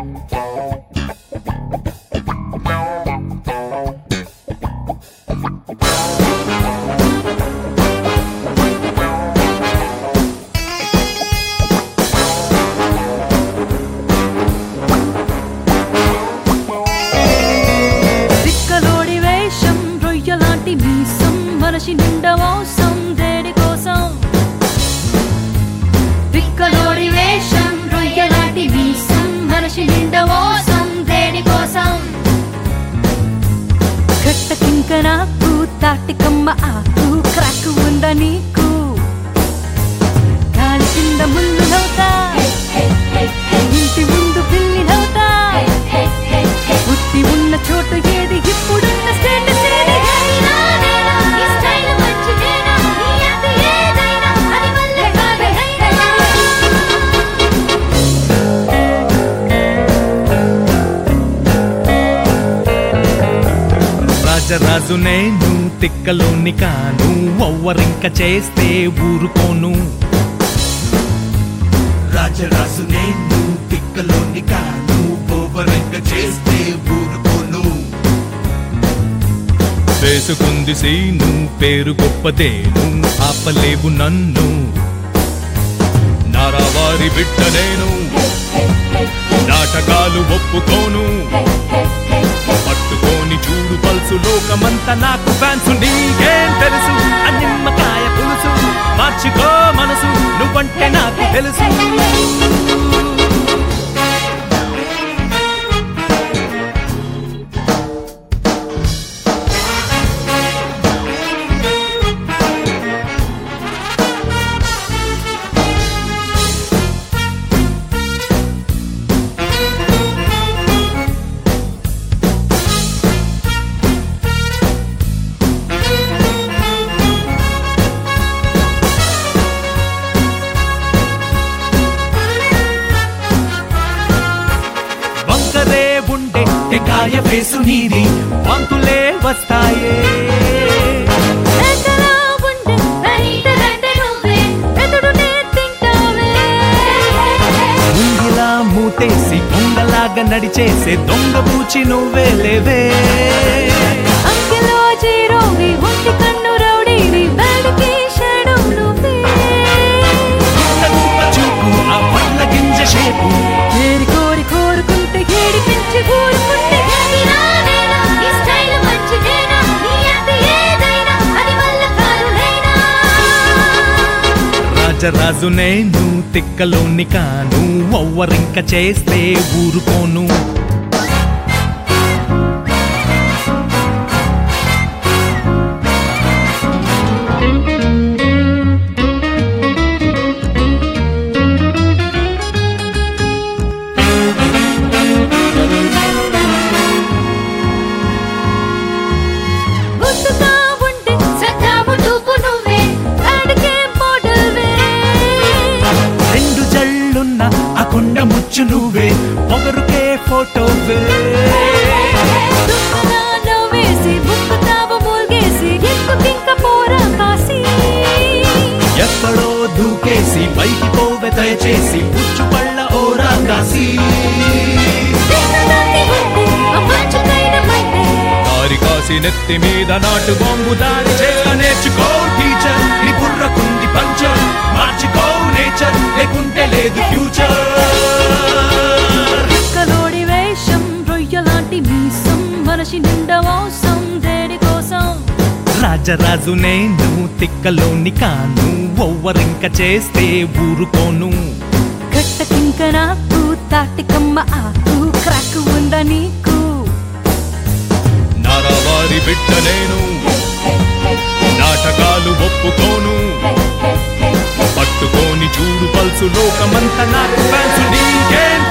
తిక్కలోడి వేషం రొయ్యలాంటి మీసం మనిషి నిండా మోసం దేడి కోసం తిక్కలోడి వేషం రొయ్యలాంటి మీసం మనిషి నిండా మోసం దేడి కోసం కట్టకింక నాకు తాటికమ్మ ఆకు క్రాక్ ఉందా నీకు గాలి కింద ముళ్ళు నవ్వుతా ఇంటి ముందు పిల్లి నవ్వుతా పుట్టి ఉన్న చోటు ఏది ఇప్పుడున్న స్టేటస్ ఏది రాజరాజు నేను తిక్కలోని కాను ఒవ్వరింక చేస్తే ఊరుకోను రాజరాజు నేను తిక్కలోని కాను ఓవరంగ చేస్తే ఊరుకోను చేసుకుంది సీను పేరు గొప్పదేను ఆపలేవు నన్ను నారావారి బిడ్డ నేను నాటకాలు ఒప్పుకోను పట్టుకోని చూడు పల్సు లోకమంతా నాకు ఫ్యాన్స్ నీకేం తెలుసు ఆ నిమ్మకాయ పులుసు మార్చుకో మనసు నువ్వంటే నాకు తెలుసు వంకరే ఉండే టెకాయ వేసు నీది వంతులే వస్తాయే ఎంతలా ఉండే వెంటరంటే నువ్వే ఎదురునే తింటావే ముంగిలా మూతేసి దొంగలాగా నడిచేసే దొంగ పూచి నువ్వే లేవే అంకెలో జీరోవి ఒంటి కన్ను రౌడీవి బయటికి షాడో నువ్వే గుమ్మ చూపు ఆ పళ్ళ గింజ షేపు ఏరి కోరి కోరుకుంటే ఏడిపించి ఊరుకుంటే రాజరాజు నేను తిక్కలోని కాను ఒవ్వరింక చేస్తే ఊరుకోను గుర్తుగా ఉంటే సఖాము చూపు నువ్వే అడిగే మోడల్వే రెండు జల్లున్న ఆ కొండ ముచ్చు నువ్వే పొగరుకే ఫోటోవే దుమ్మగా నవ్వేసి ముక్కుతావు మూల్గేసి ఎక్కుకింక పోరా కాసి ఎక్కడో దూకేసి పైకి పోవె దయచేసి పుచ్చు పళ్ళ ఓరా కాసి చిన్నదాన్ని ఉంటే ఆ మంచుకైన మైతే దారి కాసి నెత్తి మీద నాటు బాంబు దారి చేత నేర్చుకో టీచర్ నీ బుర్రకుంది పంచర్ మార్చుకో నేచర్ లేకుంటే లేదు ఫ్యూచర్ కలోడి వేషం రొయ్యలాంటి మీసం మనిషి నిండా మోసం దేడి కోసం రాజరాజు నేను తిక్కలోని కాను ఒవ్వరింక చేస్తే ఊరుకోను కట్టకింక నాకు తాటికమ్మ ఆకు క్రాక్ ఉందా నీకు నారావారి బిడ్డ నేను నాటకాలు ఒప్పుకోను పట్టుకోని చూడు పల్సు లోకమంతా నాకు ఫ్యాన్స్ నీకేం